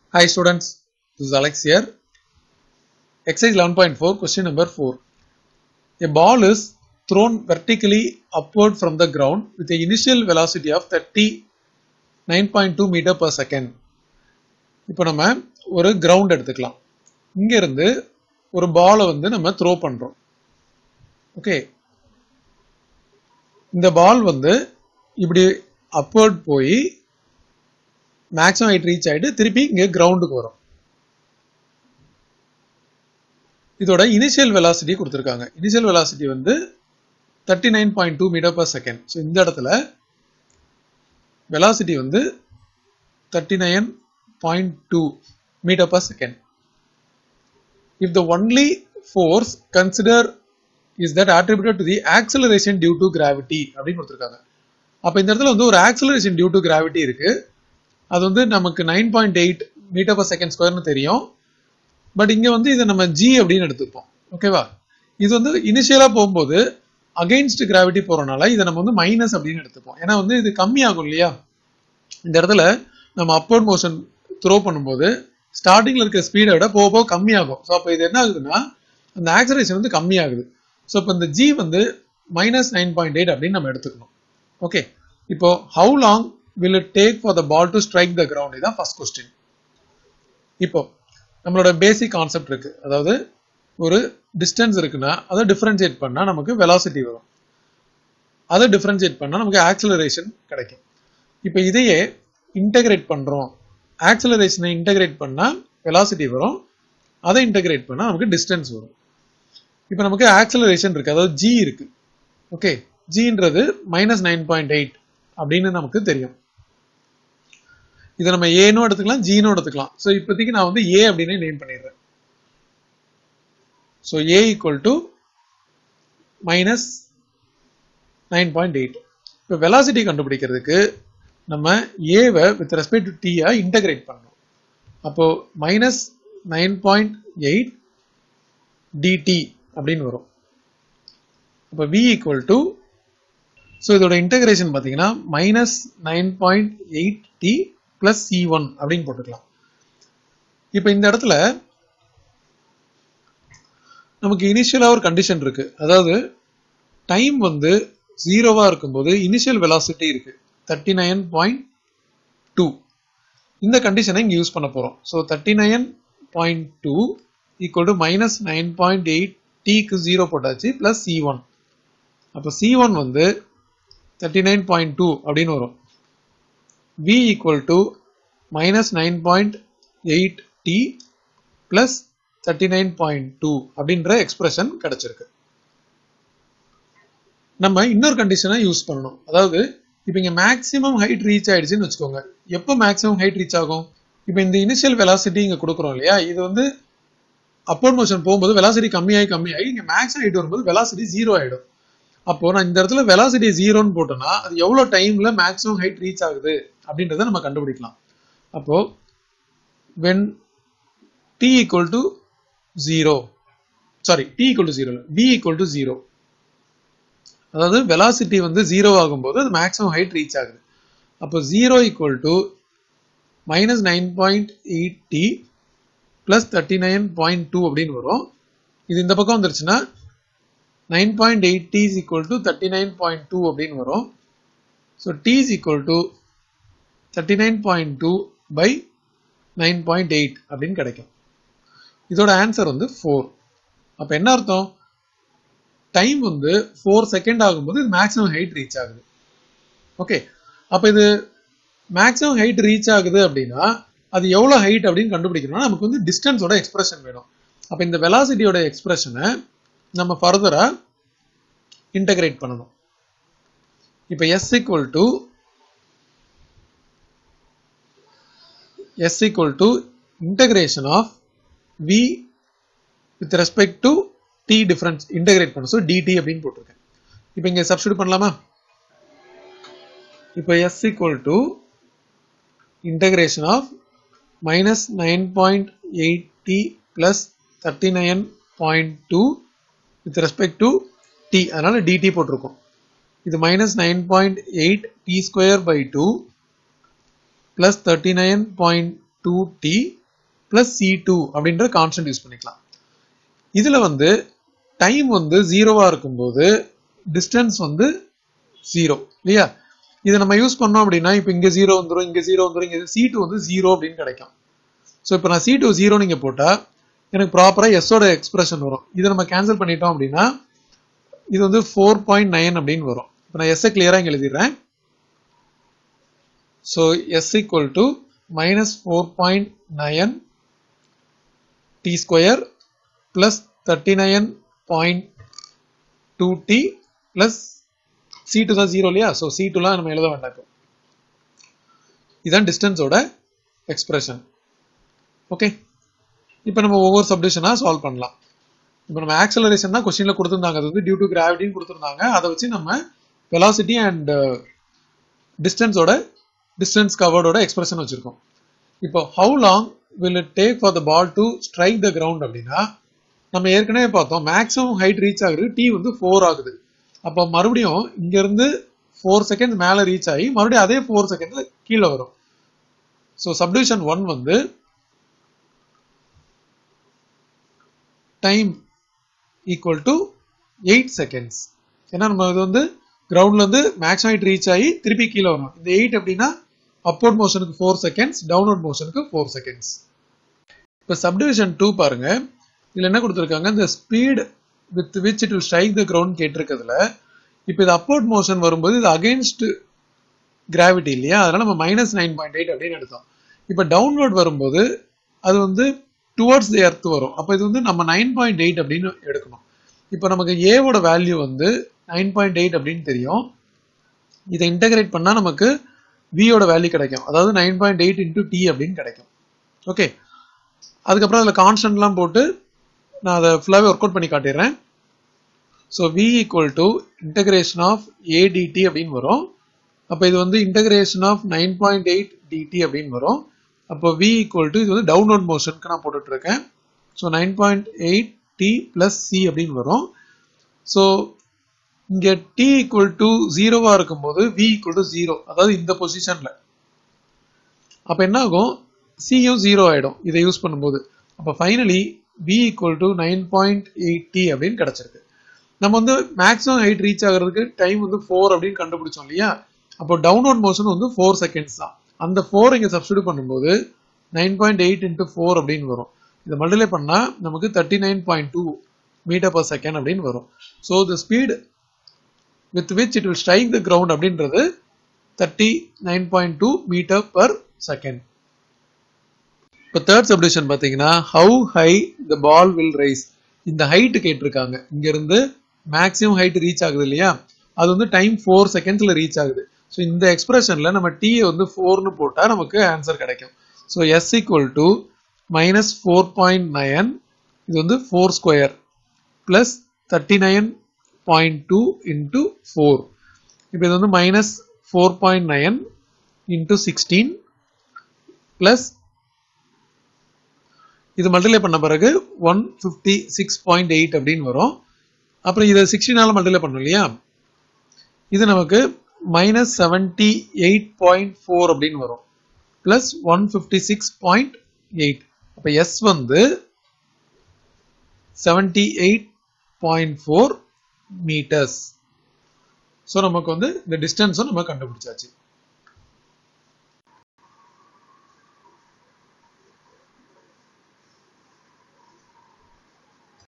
Hi students, this is Alex here. Exercise 11.4, question number 4. A ball is thrown vertically upward from the ground with an initial velocity of 39.2 meter per second. இப்போ நம்ம ஒரு ground எடுத்துக்கலாம் இங்க இருந்து ஒரு பாலை வந்து நம்ம த்ரோ பண்றோம் ஓகே இந்த பால் வந்து இப்படி அப்வர்ட் போய் மேக்ஸிமம் ஹைட் ரீச் ஆயிட்டு திருப்பி இங்க கிரவுண்டுக்கு வரும் இதோட இனிஷியல் வெலாசிட்டி கொடுத்துருக்காங்க இனிஷியல் வெலாசிட்டி வந்து thirty nine point two metre per second so இந்த இடத்துல வெலாசிட்டி வந்து thirty nine point two metre per second if the only force consider is that attributed to the acceleration due to gravity அப்படின்னு கொடுத்துருக்காங்க அப்போ இந்த இடத்துல வந்து ஒரு ஆக்சலரேஷன் டியூ டு கிராவிட்டி இருக்கு அது வந்து நமக்கு nine point eight metre per second ஸ்கொயர்னு தெரியும் பட் இங்க வந்து இதை நம்ம ஜி அப்படின்னு எடுத்துப்போம் ஓகேவா இது வந்து இனிஷியலா போகும்போது அகைன்ஸ்ட் கிராவிட்டி போறனால இதை நம்ம வந்து மைனஸ் அப்படின்னு எடுத்துப்போம் ஏன்னா வந்து இது கம்மியாகும் இல்லையா இந்த இடத்துல நம்ம அப்வர்ட் மோஷன் த்ரோ பண்ணும்போது ஸ்டார்டிங்ல இருக்க ஸ்பீடை விட போக போக கம்மியாகும் ஸோ அப்போ இது என்ன ஆகுதுன்னா அந்த ஆக்சலேஷன் வந்து கம்மியாகுது ஸோ இப்போ இந்த ஜி வந்து மைனஸ் நைன் பாயிண்ட் எயிட் அப்படின்னு நம்ம எடுத்துக்கணும் ஓகே இப்போ how long will it take for the ball to strike the ground இதான் ஃபர்ஸ்ட் கொஸ்டின் இப்போ நம்மளோட பேசிக் கான்செப்ட் இருக்கு அதாவது ஒரு டிஸ்டன்ஸ் இருக்குன்னா அதை டிஃபரன்ஷியேட் பண்ணா நமக்கு வெலாசிட்டி வரும் அதை டிஃபரன்ஷியேட் பண்ணா நமக்கு ஆக்சலரேஷன் கிடைக்கும் இப்போ இதையே இன்டகிரேட் பண்றோம் ஆக்சலரேஷனை இன்டகிரேட் பண்ணா வெலாசிட்டி வரும் அதை இன்டகிரேட் பண்ணா நமக்கு டிஸ்டன்ஸ் வரும் இப்போ நமக்கு ஆக்சலரேஷன் இருக்கு அதாவது ஜி இருக்கு ஓகே ஜின்றது மைனஸ் நைன் பாயிண்ட் எயிட் அப்படின்னு நமக்கு தெரியும் இதை நம்ம ஏனும் எடுத்துக்கலாம் ஜீனும் எடுத்துக்கலாம் ஸோ இப்போதைக்கு நான் வந்து ஏ அப்படின்னு நேம் பண்ணிடுறேன் so A equal to minus nine point eight இப்போ வெலாசிட்டி கண்டுபிடிக்கிறதுக்கு நம்ம ஏவை வித் ரெஸ்பெக்ட் டு டீயை இன்டகிரேட் பண்ணணும் அப்போ minus nine point eight D T அப்படின்னு வரும் அப்போ வி ஈக்குவல் டு ஸோ இதோட இன்டகிரேஷன் பார்த்தீங்கன்னா minus nine point eight T plus C one அப்படின்னு போட்டுக்கலாம் இப்போ இந்த இடத்துல நமக்கு இனிஷியலாக ஒரு கண்டிஷன் இருக்கு அதாவது டைம் வந்து ஜீரோவா இருக்கும்போது இனிஷியல் வெலாசிட்டி இருக்கு தேர்ட்டி நைன் பாயிண்ட் டூ இந்த கண்டிஷனை இங்கே யூஸ் பண்ண போகிறோம் so thirty nine point two equal to minus nine point eight டிக்கு ஜீரோ போட்டாச்சு பிளஸ் சி ஒன் அப்போ சி ஒன் வந்து தேர்ட்டி நைன் பாயிண்ட் டூ அப்படின்னு வரும் v equal to minus 9.8 t plus 39.2 அப்படின்ற எக்ஸ்பிரஷன் கிடைச்சிருக்கு நம்ம இன்னொரு கண்டிஷனை யூஸ் பண்ணணும் அதாவது இப்போ இங்க மேக்ஸிமம் ஹைட் ரீச் ஆயிடுச்சுன்னு வச்சுக்கோங்க எப்போ மேக்ஸிமம் ஹைட் ரீச் ஆகும் இப்போ இந்த இனிஷியல் வெலாசிட்டி இங்க கொடுக்குறோம் இல்லையா இது வந்து அப்போர்ட் மோஷன் போகும்போது வெலாசிட்டி கம்மியாகி கம்மியாகி இங்க மேக்ஸிமம் ஹைட் வரும்போது வெலாசிட்டி ஜீரோ ஆயிடும் அப்போ நான் இந்த இடத்துல வெலாசிட்டி ஜீரோன்னு போட்டோம்னா அது எவ்வளவு டைம்ல மேக்ஸிமம் ஹைட் ரீச் ஆகுது அப்படின்றத நம்ம கண்டுபிடிக்கலாம் அப்போ when T equal to zero sorry T equal to zero B equal to zero அதாவது வெலாசிட்டி வந்து ஜீரோ ஆகும்போது அது மேக்ஸிமம் ஹைட் ரீச் ஆகுது அப்போ zero equal to minus nine point eight T plus thirty nine point two அப்படின்னு வரும் இது இந்த பக்கம் வந்துருச்சுன்னா nine point eight T is equal to thirty nine point two அப்படின்னு வரும் so T is equal to thirty nine point two by nine point eight அப்படின்னு கிடைக்கும் இதோட ஆன்சர் வந்து ஃபோர் அப்போ என்ன அர்த்தம் டைம் வந்து ஃபோர் செகண்ட் ஆகும்போது இது மேக்ஸிமம் ஹைட் ரீச் ஆகுது ஓகே அப்போ இது மேக்ஸிமம் ஹைட் ரீச் ஆகுது அப்படின்னா அது எவ்வளோ ஹைட் அப்படின்னு கண்டுபிடிக்கணும்னா நமக்கு வந்து டிஸ்டன்ஸோட எக்ஸ்பிரஷன் வேணும் அப்போ இந்த வெலாசிட்டியோட எக்ஸ்பிரஷனை நம்ம ஃபர்தரா இன்டகிரேட் பண்ணணும் இப்போ S equal to s equal to integration of v with respect to t difference integrate பண்ண so dt அப்படின்னு போட்டிருக்கேன் இப்போ இங்க சப்ஸ்டியூட் பண்ணலாமா இப்போ s equal to integration of minus 9.8 t plus 39.2 with respect to t அதனால dt போட்டிருக்கோம் இது minus 9.8 t square by 2 plus 39.2t plus C two அப்படின்ற கான்ஸ்டன்ட் யூஸ் பண்ணிக்கலாம் இதுல வந்து டைம் வந்து ஜீரோவா இருக்கும்போது டிஸ்டன்ஸ் வந்து ஜீரோ இல்லையா இதை நம்ம யூஸ் பண்ணோம் அப்படின்னா இப்போ இங்க ஜீரோ வந்துடும் இங்க ஜீரோ வந்துடும் இங்க சி டூ வந்து ஜீரோ அப்படின்னு கிடைக்கும் ஸோ இப்போ நான் சி டூ ஜீரோ நீங்க போட்டா எனக்கு ப்ராப்பரா எஸ்ஸோட எக்ஸ்பிரஷன் வரும் இதை நம்ம கேன்சல் பண்ணிட்டோம் அப்படின்னா இது வந்து ஃபோர் பாயிண்ட் நைன் அப்படின்னு வரும் இப்போ நான் எஸ்ஸை கிளியரா இங்க எழுதிடுறேன் so S equal to minus four point nine T square plus thirty nine point two T plus C two தான் ஜீரோ இல்லையா ஸோ சி டூலாம் நம்ம எழுத வேண்டாம் இப்போ இதுதான் டிஸ்டன்ஸோட எக்ஸ்பிரஷன் ஓகே இப்போ நம்ம ஒவ்வொரு சப்டிஷனாக சால்வ் பண்ணலாம் இப்போ நம்ம ஆக்சலரேஷன் தான் கொஸ்டினில் கொடுத்துருந்தாங்க அது வந்து டியூ டு கிராவிட்டின்னு கொடுத்துருந்தாங்க அதை வச்சு நம்ம வெலாசிட்டி அண்ட் டிஸ்டன்ஸோட டிஸ்டன்ஸ் கவர்டோட எக்ஸ்பிரஷன் வச்சுருக்கோம் இப்போ how long will it take for the ball to strike the ground அப்படின்னா நம்ம ஏற்கனவே பார்த்தோம் மேக்ஸிமம் ஹைட் ரீச் ஆகுது டி வந்து ஃபோர் ஆகுது அப்போ மறுபடியும் இங்கேருந்து ஃபோர் செகண்ட் மேலே ரீச் ஆகி மறுபடியும் அதே ஃபோர் செகண்ட்ல கீழே வரும் ஸோ சப்டிவிஷன் ஒன் வந்து time equal to eight seconds ஏன்னா நம்ம இது வந்து கிரவுண்ட்ல இருந்து மேக்ஸ் ஹைட் ரீச் ஆகி திருப்பி கீழே வரும் இந்த எயிட் அப்படின்னா அப்வர்ட் மோஷனுக்கு ஃபோர் செகண்ட்ஸ் டவுன்வர்ட் மோஷனுக்கு ஃபோர் செகண்ட்ஸ் இப்போ சப்டிவிஷன் டூ பாருங்க இதுல என்ன கொடுத்துருக்காங்க இந்த speed with which it will strike the ground கேட்டிருக்கிறதுல இப்போ இது அப்வர்ட் மோஷன் வரும்போது இது அகைன்ஸ்ட் கிராவிட்டி இல்லையா அதனால நம்ம மைனஸ் நைன் பாயிண்ட் எயிட் அப்படின்னு எடுத்தோம் இப்போ டவுன்வர்ட் வரும்போது அது வந்து டுவர்ட்ஸ் தி எர்த் வரும் அப்போ இது வந்து நம்ம நைன் பாயிண்ட் எயிட் அப்படின்னு எடுக்கணும் இப்போ நமக்கு ஏவோட வேல்யூ வந்து நைன் பாயிண்ட் எயிட் அப்படின்னு தெரியும் இதை இன்டகிரேட் பண்ணால் நமக்கு வியோட வேல்யூ கிடைக்கும் அதாவது nine point eight into T அப்படின்னு கிடைக்கும் ஓகே அதுக்கப்புறம் அதில் கான்ஸ்டன்ட்லாம் போட்டு நான் அதை ஃபுல்லாகவே ஒர்க் அவுட் பண்ணி காட்டிடுறேன் so V equal to integration of A D T அப்படின்னு வரும் அப்போ இது வந்து integration of nine point eight D T அப்படின்னு வரும் அப்போ வி ஈக்குவல் டு இது வந்து டவுன்லோட் மோஷனுக்கு நான் போட்டுட்டு இருக்கேன் so nine point eight T plus C அப்படின்னு வரும் ஸோ இங்கே டி ஈக்குவல் டு ஜீரோவா இருக்கும்போது வி ஈக்குவல் டு ஜீரோ அதாவது இந்த பொசிஷன்ல அப்போ என்ன ஆகும் சியும் ஜீரோ ஆயிடும் இதை யூஸ் பண்ணும்போது அப்போ finally V equal to nine point eight T அப்படின்னு கிடைச்சிருக்கு நம்ம வந்து மேக்ஸிமம் ஹைட் ரீச் ஆகிறதுக்கு டைம் வந்து ஃபோர் அப்படின்னு கண்டுபிடிச்சோம் இல்லையா அப்போ டவுன்லோட் மோஷன் வந்து ஃபோர் செகண்ட்ஸ் தான் அந்த ஃபோர் இங்கே சப்ஸ்டியூட் பண்ணும்போது nine point eight into four அப்படின்னு வரும் இதை மல்டிப்ளை பண்ணால் நமக்கு thirty nine point two metre per second அப்படின்னு வரும் so the speed with which it will strike the ground அப்படின்றது thirty nine point two metre per second இப்போ தேர்ட் சப்டிஷன் பார்த்தீங்கன்னா how high the ball will rise இந்த height கேட்டிருக்காங்க இங்கிருந்து maximum height reach ஆகுது இல்லையா அது வந்து டைம் ஃபோர் செகண்ட்ஸ்ல ரீச் ஆகுது ஸோ இந்த எக்ஸ்பிரஷன்ல நம்ம டி வந்து ஃபோர்னு போட்டால் நமக்கு ஆன்சர் கிடைக்கும் so S equal to minus four point nine இது வந்து four square plus thirty nine point two into four இப்போ இது வந்து minus four point nine into sixteen plus இது மல்டிப்ளை பண்ண பிறகு one fifty six point eight அப்படின்னு வரும் அப்புறம் இதை சிக்ஸ்டீனால மல்டிப்ளை பண்ணோம் இல்லையா இது நமக்கு minus seventy eight point four அப்படின்னு வரும் plus one fifty six point eight அப்போ எஸ் வந்து seventy eight point four metres so நமக்கு வந்து இந்த டிஸ்டன்ஸும் நம்ம கண்டுபிடிச்சாச்சு